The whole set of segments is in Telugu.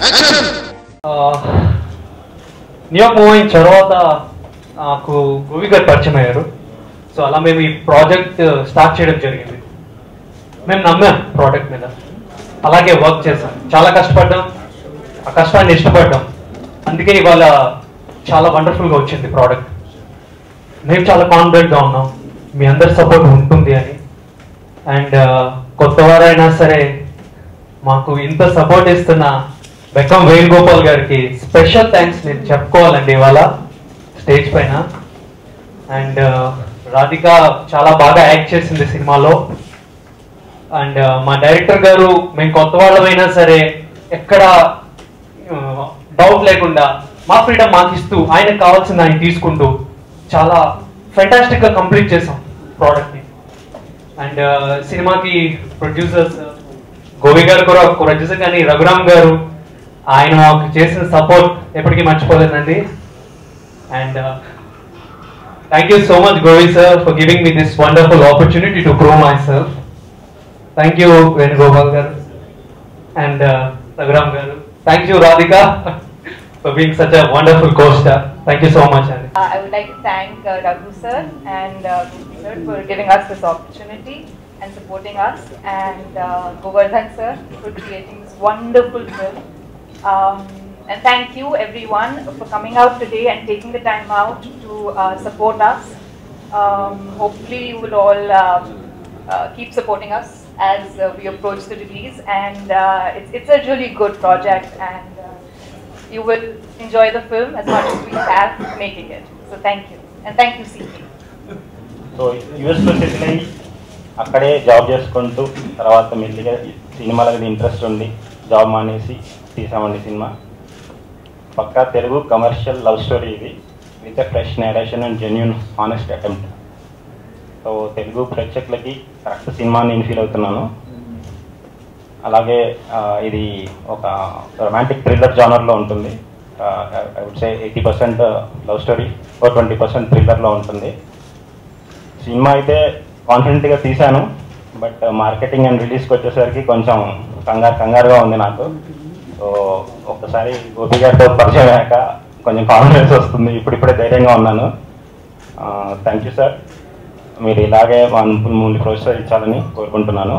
న్యూయార్క్ మూవ్ అయిన తర్వాత నాకు గోవి గారు పరిచయం అయ్యారు సో అలా మేము ఈ ప్రాజెక్ట్ స్టార్ట్ చేయడం జరిగింది మేము నమ్మాం ప్రోడక్ట్ మీద అలాగే వర్క్ చేసాం చాలా కష్టపడ్డాం ఆ కష్టాన్ని ఇష్టపడ్డాం అందుకే ఇవాళ చాలా వండర్ఫుల్గా వచ్చింది ప్రోడక్ట్ మేము చాలా కాన్ఫిడెంట్గా ఉన్నాం మీ అందరి సపోర్ట్ ఉంటుంది అని అండ్ కొత్త వారైనా సరే మాకు ఇంత సపోర్ట్ ఇస్తున్న బెక్కం వేణుగోపాల్ గారికి స్పెషల్ థ్యాంక్స్ నేను చెప్పుకోవాలండి ఇవాళ స్టేజ్ పైన అండ్ రాధిక చాలా బాగా యాక్ట్ చేసింది సినిమాలో అండ్ మా డైరెక్టర్ గారు మేము కొత్త వాళ్ళమైనా సరే ఎక్కడ డౌట్ లేకుండా మా ఫ్రీడమ్ మాకు ఇస్తూ ఆయనకు కావాల్సింది ఆయన తీసుకుంటూ చాలా ఫెంటాస్టిక్ గా కంప్లీట్ చేసాం ప్రోడక్ట్ ని అండ్ సినిమాకి ప్రొడ్యూసర్స్ గోవి గారు కూడా ప్రొడ్యూసర్ కానీ రఘురామ్ గారు ఆయన మాకు చేసిన సపోర్ట్ ఎప్పటికీ మర్చిపోలేదండి and thank you so much Govi sir for giving me this wonderful opportunity to prove myself thank you Venugopal garu and Raghuram garu thank you Radhika for being such a wonderful costar thank you so much అండి Uh, I would like to thank uh, Raghu sir and uh, Gopi sir for giving us this opportunity and supporting us, and uh, Govardhan sir for creating this wonderful film. Um, and thank you everyone for coming out today and taking the time out to uh, support us. Um, hopefully, you will all um, uh, keep supporting us as uh, we approach the release, and uh, it's, it's a really good project and. Uh, you will enjoy the film as much as we have making it. So thank you. And thank you, CK. So యూఎస్లో సెటిల్ అయ్యి అక్కడే జాబ్ చేసుకుంటూ తర్వాత మెల్లిగా సినిమాల మీద ఇంట్రెస్ట్ ఉండి జాబ్ మానేసి తీసామండి సినిమా పక్కా తెలుగు కమర్షియల్ లవ్ స్టోరీ ఇది with fresh narration and genuine honest attempt so Telugu ప్రేక్షకులకి కరెక్ట్ సినిమా నేను ఫీల్ అవుతున్నాను అలాగే ఆ, ఇది ఒక రొమాంటిక్ థ్రిల్లర్ జానర్లో ఉంటుంది I would say eighty percent love story ఓ ట్వంటీ పర్సెంట్ థ్రిల్లర్లో ఉంటుంది సినిమా అయితే కాన్ఫిడెంట్గా తీశాను బట్ మార్కెటింగ్ అండ్ రిలీజ్కి వచ్చేసరికి కొంచెం కంగారు కంగారుగా ఉంది నాకు సో ఒక్కసారి గోపి గారితో పరిచయం అయ్యాక కొంచెం కాన్ఫిడెన్స్ వస్తుంది ఇప్పుడిప్పుడే ధైర్యంగా ఉన్నాను థ్యాంక్ యూ సార్ మీరు ఇలాగే మా మమ్మల్ని ప్రోత్సహించాలని కోరుకుంటున్నాను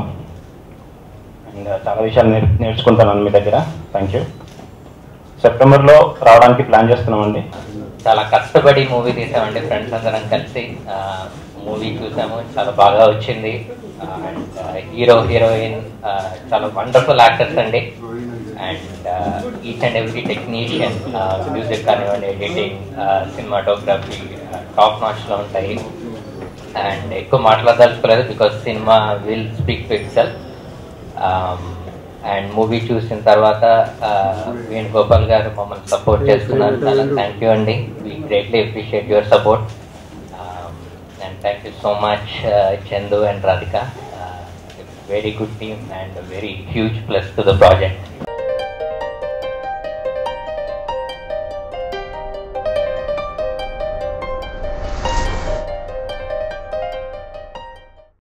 అండ్ చాలా విషయాలు నేర్ నేర్చుకుంటాను మీ దగ్గర థ్యాంక్ యూ సెప్టెంబర్లో రావడానికి ప్లాన్ చేస్తున్నామండి చాలా కష్టపడి మూవీ తీసామండి ఫ్రెండ్స్ అందరం కలిసి మూవీ చూసాము చాలా బాగా వచ్చింది అండ్ హీరో హీరోయిన్ చాలా వండర్ఫుల్ యాక్టర్స్ అండి and each and every technician music కానివ్వండి ఎడిటింగ్ సినిమాటోగ్రఫీ టాప్ నాచ్లో ఉంటాయి అండ్ ఎక్కువ మాట్లాడదలుచుకోలేదు because cinema will speak to itself and movie చూసిన తర్వాత వేణుగోపాల్ గారు మమ్మల్ని సపోర్ట్ చేస్తున్నారు చాలా థ్యాంక్ యూ అండి we greatly appreciate your support and thank you so much Chandu and Radhika very good team and very huge plus to the project